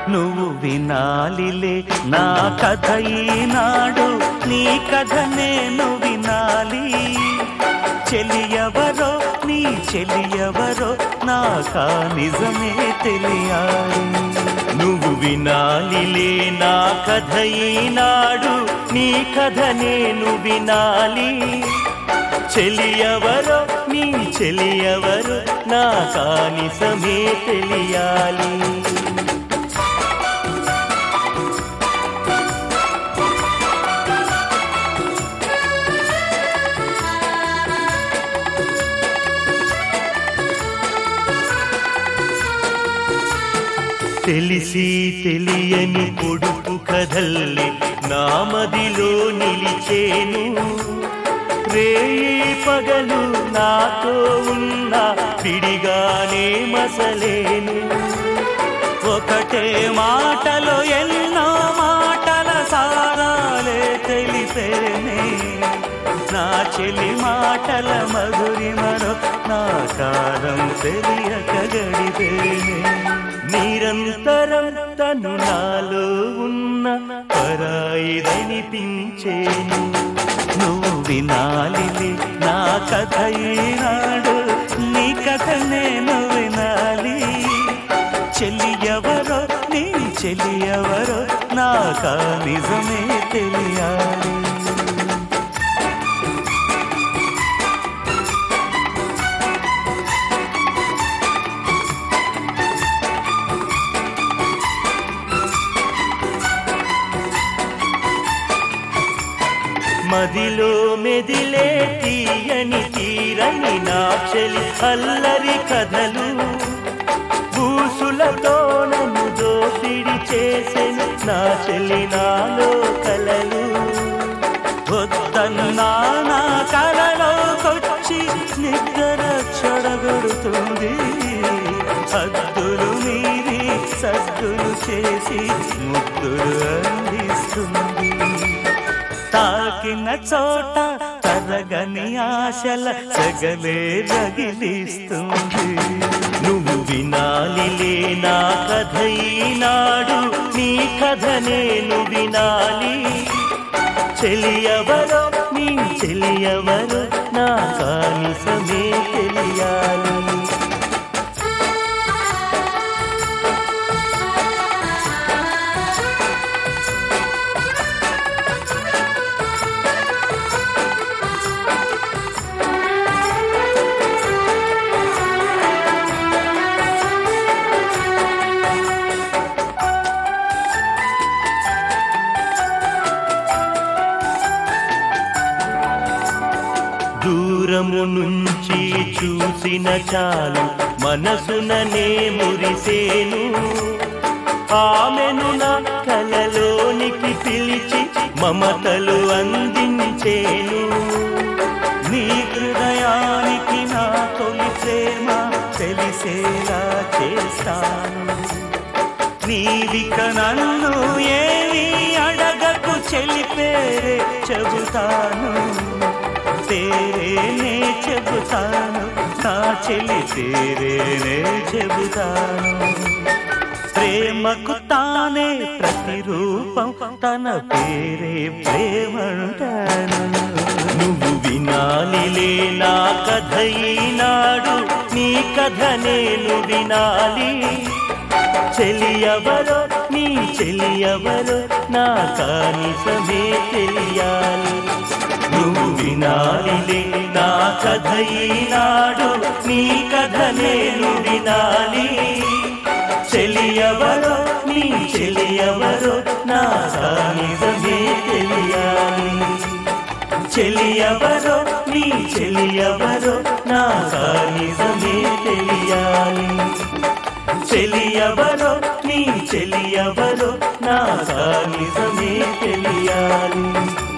నువ్వు వినాలిలే నా కథ ఈనాడు నీ కథ నేను వినాలి చెలియవరో నీ చెలియవరో నాకా నిజమే తెలియాలి నువ్వు వినాలిలే నా కథ ఈనాడు నీ కథ నేను వినాలి చెలియవరో నీ చెలియవరో నాకా నిజమే తెలియాలి తెలిసి తెలియని పొడుపు కథల్లి నామదిలో నిలిచేను రేయి పగలు నాతో ఉన్న విడిగానే మసలేను ఒకటే మాటలో ఎన్నో మాటల సారాలే తెలిపేనే నా చెలి మాటల మధురిమరో నా కారం తెలియక గడిపేనే నిరంతరం తను నాలో ఉన్న పరాయిదనిపించేను నువ్వు వినాలిలే నా కథ ఈనాడు నీ కథ నేను వినాలి చెల్లి ఎవరో నీ చెల్లి ఎవరో నాకా నిజమే తెలియాలి మదిలో మెదిలే తీయని తీరని నా చెలి అల్లరి కథలు బూసులతో నన్ను దోపిడి చేసెను నా చెల్లి నాలో కలలు వద్దన్నా నా కలలోకొచ్చి నిద్ర చెడగొడుతుంది హద్దులు మీరి సద్దులు చేసి ముద్దులు అందిస్తుంది తాకిన చోట తరగని ఆశల సగలే రగిలిస్తుంది నువ్వు వినాలిలే నా కథ ఈనాడు నీ కథ నేను వినాలి చెలియవరో నీ చెలియవరో నా కానిసమే తెలియాలి దూరము నుంచి చూసిన చాలు మనసుననే మురిసేను ఆమెను నా కలలోనికి పిలిచి మమతలు అందించేను నీ హృదయానికి నా తొలి ప్రేమ తెలిసేలా చేస్తాను నీవిక నన్ను ఏమి అడగకు చెలిపేరే చెబుతాను తేరేనే చెబుతాను నా చెల్లి తేరేనే చెబుతాను ప్రేమకు తానే ప్రతిరూపం తన పేరే ప్రేమంటాను నువ్వు వినాలిలే నా కథ ఈనాడు నీ కథ నేను వినాలి చెలియవరో నీ చెలియవరో నా కానిసమే తెలియాలి నువ్వు వినాలిలే నా కథ ఈనాడు నీ కథ నేను వినాలి చెలియవరో నీ చెలియవరో నా కానిసమే తెలియాలి చెలియవరో నీ చెలియవరో నా కానిసమే తెలియాలి చెలియవరో నీ చెలియవరో నా నిజమే తెలియాలి